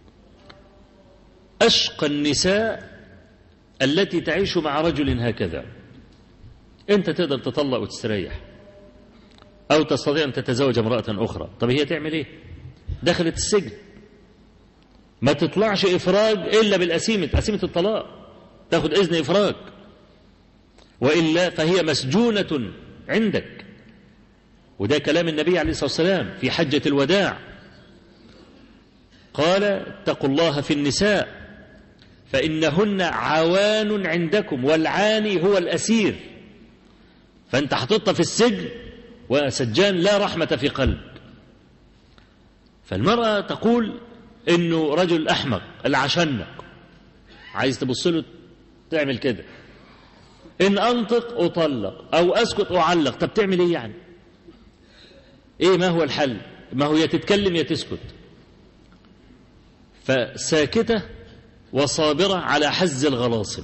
اشقى النساء التي تعيش مع رجل هكذا انت تقدر تطلق وتستريح او تستطيع ان تتزوج امراه اخرى طب هي تعمل ايه دخلت السجن ما تطلعش افراج الا بالاسيمه اسيمه الطلاق تاخد اذن افراج والا فهي مسجونه عندك وده كلام النبي عليه الصلاه والسلام في حجه الوداع قال اتقوا الله في النساء فانهن عوان عندكم والعاني هو الاسير فأنت حطيتها في السجن وسجان لا رحمة في قلب فالمرأة تقول إنه رجل أحمق العشنق عايز تبص له تعمل كده إن أنطق أطلق أو أسكت أعلق طب تعمل إيه يعني إيه ما هو الحل ما هو يا تتكلم يا تسكت فساكتة وصابرة على حز الغلاصم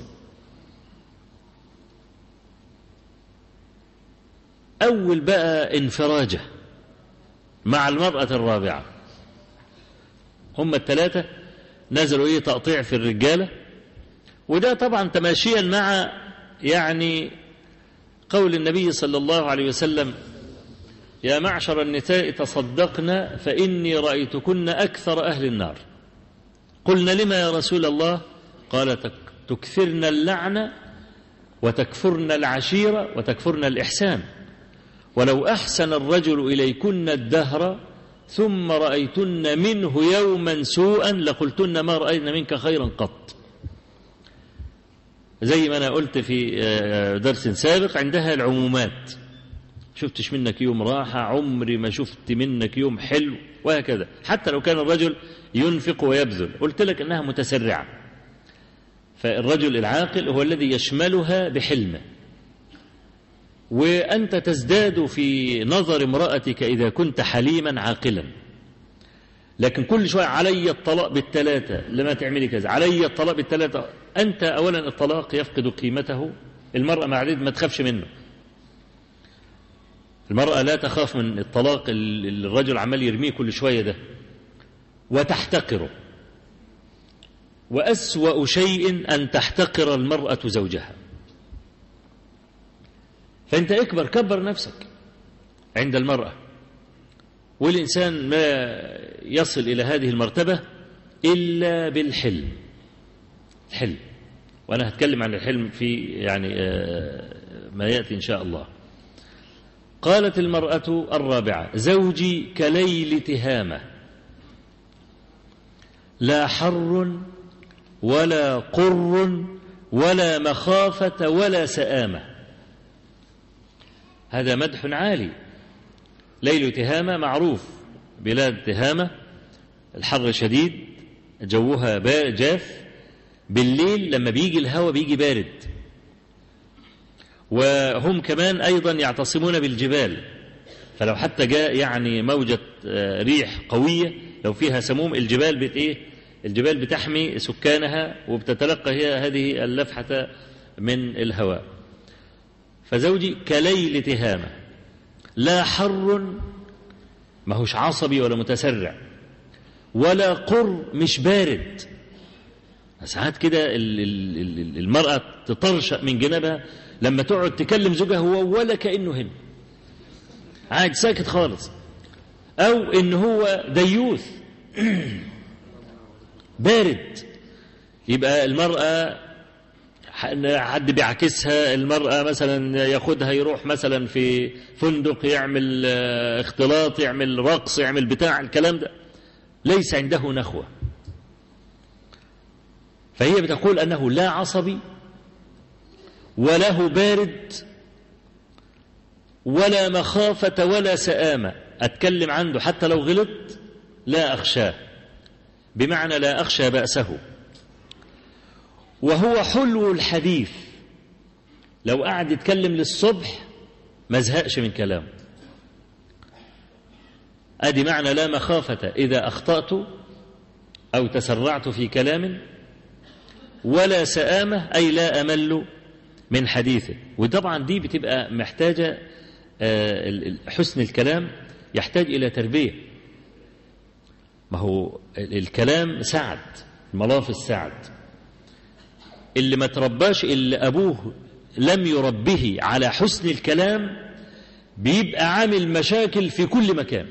أول بقى انفراجة مع المرأة الرابعة هم الثلاثة نزلوا ايه تقطيع في الرجالة وده طبعا تماشيا مع يعني قول النبي صلى الله عليه وسلم يا معشر النساء تصدقن فإني رأيتكن أكثر أهل النار قلنا لما يا رسول الله قال تكثرن اللعنة وتكفرن العشيرة وتكفرن الإحسان ولو أحسن الرجل إليكن الدهر ثم رأيتن منه يوما سوءا لقلتن ما رأينا منك خيرا قط زي ما أنا قلت في درس سابق عندها العمومات شفتش منك يوم راحة عمري ما شفت منك يوم حلو وهكذا حتى لو كان الرجل ينفق ويبذل قلت لك أنها متسرعة فالرجل العاقل هو الذي يشملها بحلمه وأنت تزداد في نظر امرأتك إذا كنت حليما عاقلا لكن كل شوية علي الطلاق بالثلاثة لما تعملي كذا علي الطلاق بالثلاثة أنت أولا الطلاق يفقد قيمته المرأة مع ذلك ما تخافش منه المرأة لا تخاف من الطلاق اللي الرجل عمال يرميه كل شوية ده وتحتقره وأسوأ شيء أن تحتقر المرأة زوجها فأنت اكبر كبر نفسك عند المرأة والإنسان ما يصل إلى هذه المرتبة إلا بالحلم الحلم وأنا هتكلم عن الحلم في يعني ما يأتي إن شاء الله قالت المرأة الرابعة زوجي كليل تهامة لا حر ولا قر ولا مخافة ولا سآمة هذا مدح عالي ليل تهامة معروف بلاد تهامة الحر شديد جوها جاف بالليل لما بيجي الهواء بيجي بارد وهم كمان أيضا يعتصمون بالجبال فلو حتى جاء يعني موجة ريح قوية لو فيها سموم الجبال بت إيه الجبال بتحمي سكانها وبتتلقى هي هذه اللفحة من الهواء فزوجي كليل تهامة لا حر ما هوش عصبي ولا متسرع ولا قر مش بارد ساعات كده المرأة تطرشق من جنبها لما تقعد تكلم زوجها هو ولا كأنه هنا قاعد ساكت خالص أو إن هو ديوث بارد يبقى المرأة حد بيعكسها المرأة مثلا ياخدها يروح مثلا في فندق يعمل اختلاط يعمل رقص يعمل بتاع الكلام ده ليس عنده نخوة فهي بتقول أنه لا عصبي وله بارد ولا مخافة ولا سآمة أتكلم عنده حتى لو غلط لا أخشاه بمعنى لا أخشى بأسه وهو حلو الحديث لو قعد يتكلم للصبح ما زهقش من كلامه ادي معنى لا مخافة إذا أخطأت أو تسرعت في كلام ولا سآمة أي لا أمل من حديثه وطبعا دي بتبقى محتاجة حسن الكلام يحتاج إلى تربية ما هو الكلام سعد الملافظ سعد اللي ما ترباش اللي أبوه لم يربه على حسن الكلام بيبقى عامل مشاكل في كل مكان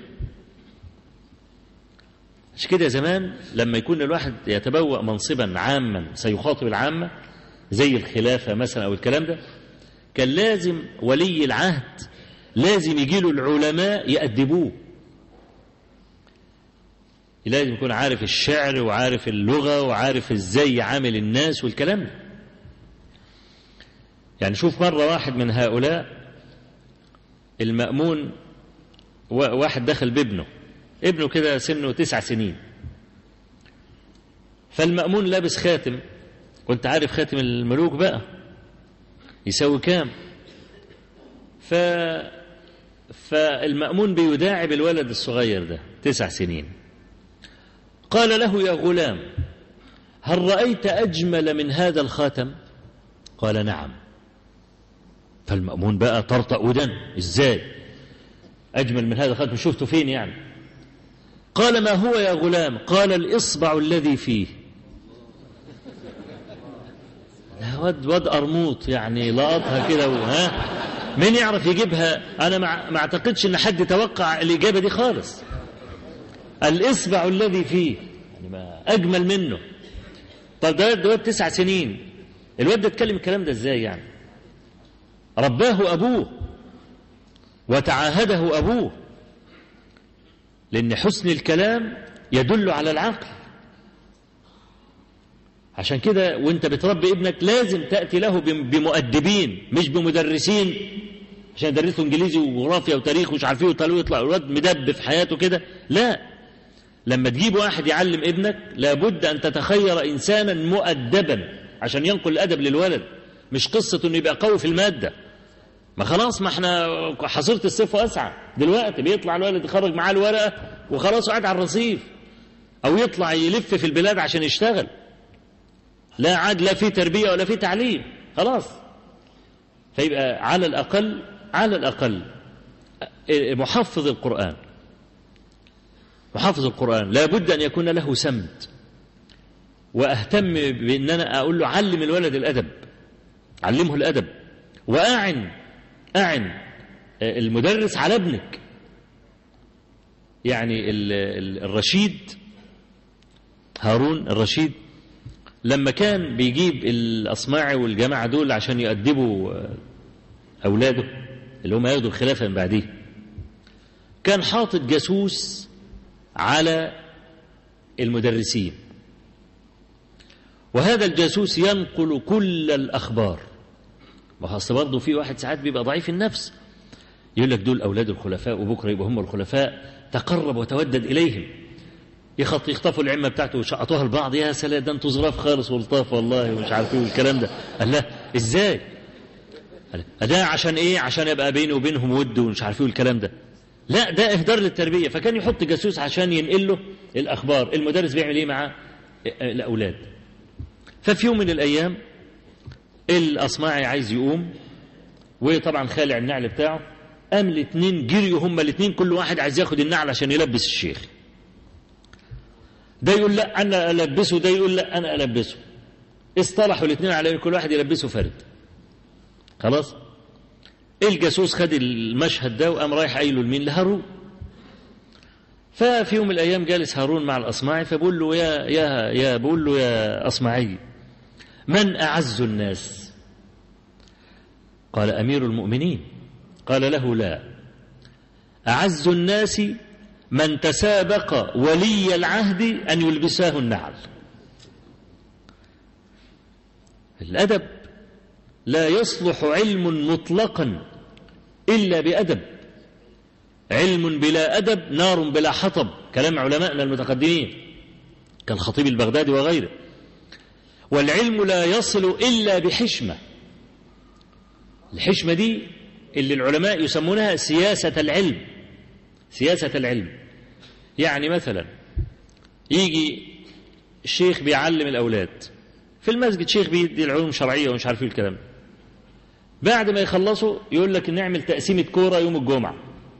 مش كده زمان لما يكون الواحد يتبوأ منصبا عاما سيخاطب العامة زي الخلافة مثلا أو الكلام ده كان لازم ولي العهد لازم يجيله العلماء يأدبوه لازم يكون عارف الشعر وعارف اللغة وعارف ازاي يعامل الناس والكلام ده يعني شوف مرة واحد من هؤلاء المأمون واحد دخل بابنه ابنه كده سنه تسع سنين فالمأمون لابس خاتم كنت عارف خاتم الملوك بقى يساوي كام ف فالمأمون بيداعب الولد الصغير ده تسع سنين قال له يا غلام هل رأيت أجمل من هذا الخاتم قال نعم فالمأمون بقى طرطق ودن ازاي أجمل من هذا الخاتم شفته فين يعني قال ما هو يا غلام قال الإصبع الذي فيه لا واد واد قرموط يعني لقطها كده ها مين يعرف يجيبها انا ما ما اعتقدش ان حد توقع الاجابه دي خالص الاصبع الذي فيه يعني ما اجمل منه طب ده ده واد تسع سنين الواد ده اتكلم الكلام ده ازاي يعني رباه ابوه وتعاهده ابوه لان حسن الكلام يدل على العقل عشان كده وانت بتربي ابنك لازم تأتي له بم- بمؤدبين مش بمدرسين عشان يدرسوا انجليزي وجغرافيا وتاريخ ومش عارف ايه وطلعوا يطلع الواد مدب في حياته كده لا لما تجيب واحد يعلم ابنك لابد ان تتخير انسانا مؤدبا عشان ينقل الادب للولد مش قصه انه يبقى قوي في الماده ما خلاص ما احنا حصيره الصيف واسعى دلوقتي بيطلع الولد يخرج معاه الورقه وخلاص قاعد على الرصيف او يطلع يلف في البلاد عشان يشتغل لا عاد لا في تربية ولا في تعليم خلاص فيبقى على الأقل على الأقل محفظ القرآن محفظ القرآن لابد أن يكون له سمت وأهتم بأن أنا أقول له علم الولد الأدب علمه الأدب وأعن أعن المدرس على ابنك يعني ال- ال- الرشيد هارون الرشيد لما كان بيجيب الأصماعي والجماعة دول عشان يؤدبوا آه، أولاده اللي هم ياخدوا الخلافة من بعديه كان حاطط جاسوس على المدرسين وهذا الجاسوس ينقل كل الأخبار ما هو أصل برضه في واحد ساعات بيبقى ضعيف النفس يقول لك دول أولاد الخلفاء وبكرة يبقوا هم الخلفاء تقرب وتودد إليهم يخط يخطفوا العمه بتاعته وشقطوها لبعض يا سلام ده انتوا ظراف خالص ولطاف والله ومش عارف ايه والكلام ده قال لا ازاي؟ قال ده عشان ايه؟ عشان يبقى بيني وبينهم ود ومش عارف ايه والكلام ده لا ده اهدار للتربيه فكان يحط جاسوس عشان ينقل له الاخبار المدرس بيعمل ايه مع الاولاد ففي يوم من الايام الاصماعي عايز يقوم وطبعا خالع النعل بتاعه قام الاثنين جريوا هما الاثنين كل واحد عايز ياخد النعل عشان يلبس الشيخ ده يقول لا انا البسه ده يقول لا انا البسه اصطلحوا الاثنين على ان كل واحد يلبسه فرد خلاص الجاسوس خد المشهد ده وقام رايح قايله لمين لهارون ففي يوم من الايام جالس هارون مع الاصمعي فبقول له يا يا يا بقول له يا اصمعي من اعز الناس قال امير المؤمنين قال له لا اعز الناس من تسابق ولي العهد أن يلبساه النعل الأدب لا يصلح علم مطلقا إلا بأدب علم بلا أدب نار بلا حطب كلام علمائنا المتقدمين كالخطيب البغدادي وغيره والعلم لا يصل إلا بحشمة الحشمة دي اللي العلماء يسمونها سياسة العلم سياسة العلم يعني مثلا يجي الشيخ بيعلم الأولاد في المسجد شيخ بيدي العلوم الشرعية ومش عارف ايه الكلام بعد ما يخلصوا يقول لك نعمل تقسيمة كورة يوم الجمعة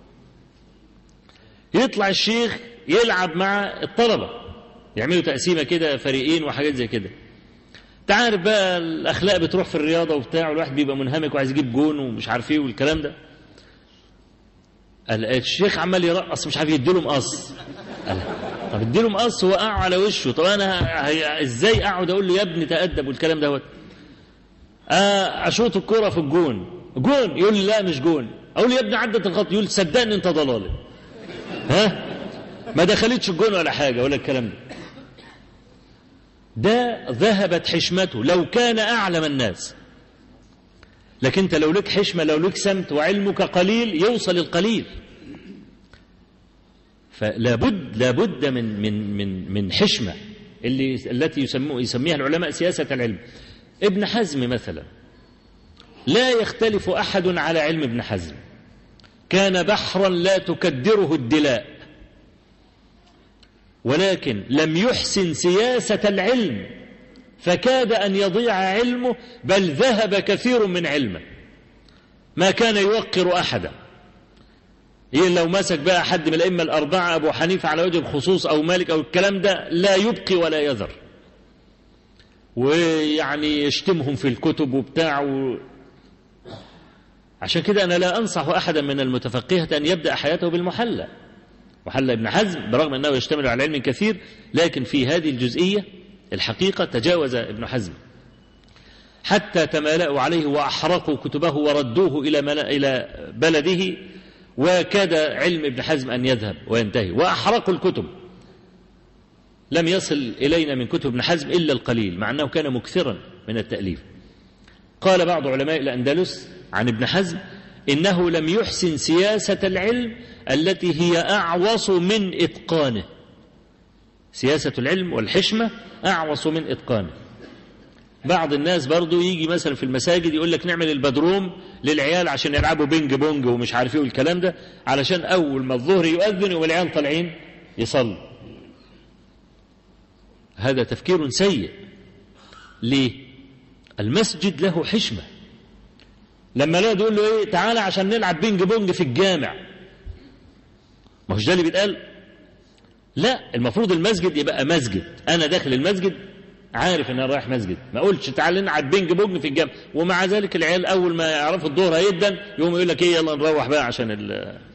يطلع الشيخ يلعب مع الطلبة يعملوا تقسيمة كده فريقين وحاجات زي كده تعرف بقى الأخلاق بتروح في الرياضة وبتاع والواحد بيبقى منهمك وعايز يجيب جون ومش عارف ايه والكلام ده قال الشيخ عمال يرقص مش عارف يديله مقص قال طب اديله مقص وقعه على وشه طب انا هي- ازاي اقعد اقول له يا ابني تأدب والكلام دوت آه اشوط الكرة في الجون جون يقول لي لا مش جون اقول له يا ابني عدت الخط يقول صدقني انت ضلالي ها ما دخلتش الجون ولا حاجه ولا الكلام ده ده ذهبت حشمته لو كان اعلم الناس لكن انت لو لك حشمه لو لك سمت وعلمك قليل يوصل القليل فلابد لابد من من من من حشمه اللي التي يسمو يسميها العلماء سياسه العلم ابن حزم مثلا لا يختلف احد على علم ابن حزم كان بحرا لا تكدره الدلاء ولكن لم يحسن سياسه العلم فكاد أن يضيع علمه بل ذهب كثير من علمه ما كان يوقر أحدا إيه لو مسك بقى حد من الأئمة الأربعة أبو حنيفة على وجه الخصوص أو مالك أو الكلام ده لا يبقي ولا يذر ويعني يشتمهم في الكتب وبتاع و... عشان كده أنا لا أنصح أحدا من المتفقهة أن يبدأ حياته بالمحلى محلى ابن حزم برغم أنه يشتمل على علم كثير لكن في هذه الجزئية الحقيقة تجاوز ابن حزم حتى تمالأوا عليه وأحرقوا كتبه وردوه إلى إلى بلده وكاد علم ابن حزم أن يذهب وينتهي وأحرقوا الكتب لم يصل إلينا من كتب ابن حزم إلا القليل مع أنه كان مكثرا من التأليف قال بعض علماء الأندلس عن ابن حزم إنه لم يحسن سياسة العلم التي هي أعوص من إتقانه سياسة العلم والحشمة أعوص من إتقانه بعض الناس برضو يجي مثلا في المساجد يقول لك نعمل البدروم للعيال عشان يلعبوا بينج بونج ومش عارف ايه والكلام ده علشان اول ما الظهر يؤذن والعيال طالعين يصلوا هذا تفكير سيء ليه المسجد له حشمة لما لا يقول له ايه تعالى عشان نلعب بينج بونج في الجامع ما هوش ده اللي بيتقال لا المفروض المسجد يبقى مسجد انا داخل المسجد عارف ان انا رايح مسجد ما اقولش تعالى نلعب بينج بونج في الجامع ومع ذلك العيال اول ما يعرفوا الظهر هيبدا يقوم يقول لك ايه يلا نروح بقى عشان ال